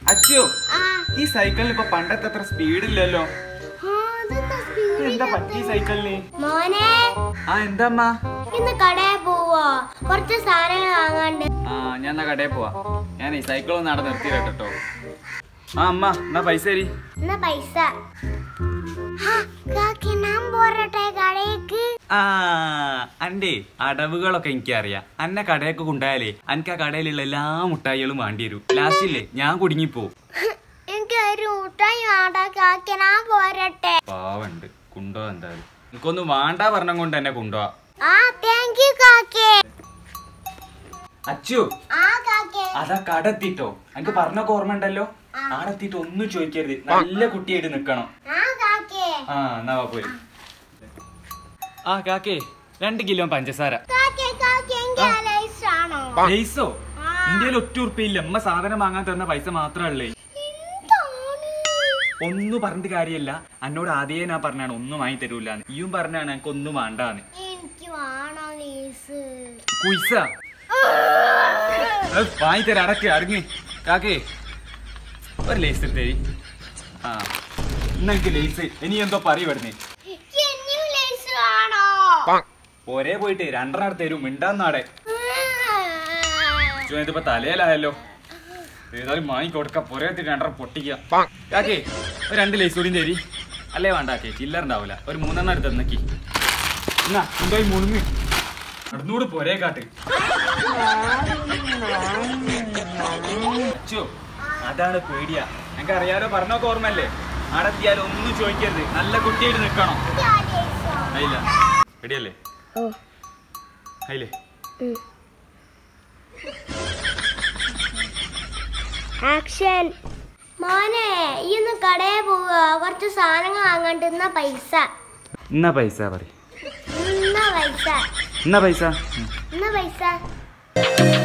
അച്ചു ആ ഈ സൈക്കിളിന് ഇപ്പൊ പണ്ടത്തെ അത്ര സ്പീഡ് ഇല്ലല്ലോ ആ, ഇതെന്താ speed എന്താ പറ്റി ഇല്ലാത്തെ? സൈക്കിളിന് മോനെ ആ എന്താ അമ്മ ഇന്ന് കടയിൽ പോവോ കുറച്ച് സാധനങ്ങൾ വാങ്ങാണ്ട് ആ ഞാൻ എന്നാ കടയിൽ പോവാ ഞാൻ ഈ സൈക്കിൾ ഒന്ന് അവിടെ നിർത്തി കേട്ടോ ആ അമ്മ എന്നാ പൈസ തരി എന്നാ പൈസ ഹാ, കാക്കി, ഞാൻ പോരട്ടെ കടയിലേക്ക് ആ അന്റെ അടവുകളൊക്കെ എനിക്കറിയാം അന്നെ കടയൊക്കെ കൊണ്ടുപോയാലേ എനിക്ക് ആ കടയിലുള്ള എല്ലാ മുട്ടായികളും വേണ്ടി വരും ലാസ്റ്റില്ലേ ഞാൻ കുടുങ്ങിപ്പോ എനിക്ക് ഒരു മുട്ടായി വേണ്ട കാക്കി ഞാൻ പോരട്ടെ പാവണ്ട് കൊണ്ടോ എന്തായാലും എനിക്കൊന്നും വേണ്ട പറഞ്ഞ കൊണ്ട് എന്നെ കൊണ്ടുപോവാ ആ താങ്ക് യു കാക്കേ അച്ചു ആ കാക്കേ അതാ കട എത്തിട്ടോ എനിക്ക് പറഞ്ഞൊക്കെ ഓർമ്മ ഉണ്ടല്ലോ ആടെ എത്തിയിട്ട് ഒന്നും ചോദിക്കരുത് നല്ല കുട്ടിയായിട്ട് നിക്കണം ആ കാക്കേ ആ എന്നാ വാ പോയി ആ കാക്കേ രണ്ട് കിലോ പഞ്ചസാര കാക്കേ കാക്കേ എനിക്ക് അലൈസ് ആണോ പൈസോ ആ. ഇന്ത്യയിൽ ഒറ്റ ഉറുപ്പിയില്ല അമ്മ സാധനം വാങ്ങാൻ തരുന്ന പൈസ മാത്രമല്ലേ എന്താണ് ഒന്നും പറഞ്ഞിട്ട് കാര്യമല്ല എന്നോട് ആദ്യമേ ഞാൻ പറഞ്ഞാണ് ഒന്നും വാങ്ങി തരൂലെന്ന് ഈയും പറഞ്ഞാണ് എനിക്ക് ഒന്നും വേണ്ടാന്ന് എനിക്ക് വേണോ ലീസ് കുയിസ വാങ്ങി തരാം അടക്ക് അടങ്ങ് കാക്കേ ഒരു ലേസ് എടുത്തേ ആ ഇന്നെനിക്ക് ലേസ് ഇനി എന്തോ പറയും ഇവിടുന്ന് എനിക്ക് ഇനിയും ലീസ് വേണോ ഒരേ പോയിട്ട് രണ്ടെണ്ണം തരും മിണ്ടാന്നാടെ ഇതിപ്പോ തലയിലായല്ലോ ഏതായാലും വാങ്ങി കൊടുക്ക പുറത്ത് രണ്ടെണ്ണം പൊട്ടിക്കുക കാക്കേ ഒരു രണ്ട് ലേസ് കൂടിയും തരി അല്ലേ വേണ്ടാക്കേ ചില്ലർ ഉണ്ടാവില്ല ഒരു മൂന്നെണ്ണം എടുത്ത് എന്നക്കി എന്നാ എന്തോ ഈ മുണുങ്ങ് നടന്നൂട് പൊരേ കാട്ട് അച്ചോ അതാണ് പേടിയാ ഞങ്ങൾക്ക് അറിയാലോ പറഞ്ഞൊക്കെ ഓർമ്മല്ലേ അവിടെ എത്തിയാലും ഒന്നും ചോദിക്കരുത് നല്ല കുട്ടിയായിട്ട് നിൽക്കണം ആയില്ല റെഡിയല്ലേ ആയില്ലേ ആക്ഷൻ മോനെ ഈ ഒന്ന് കടയിൽ പോവുക കുറച്ച് സാധനങ്ങൾ വാങ്ങാണ്ട് ഇന്ന പൈസ എന്നാ പൈസ പറ ഇന്ന പൈസ എന്നാ പൈസ ഇന്ന പൈസ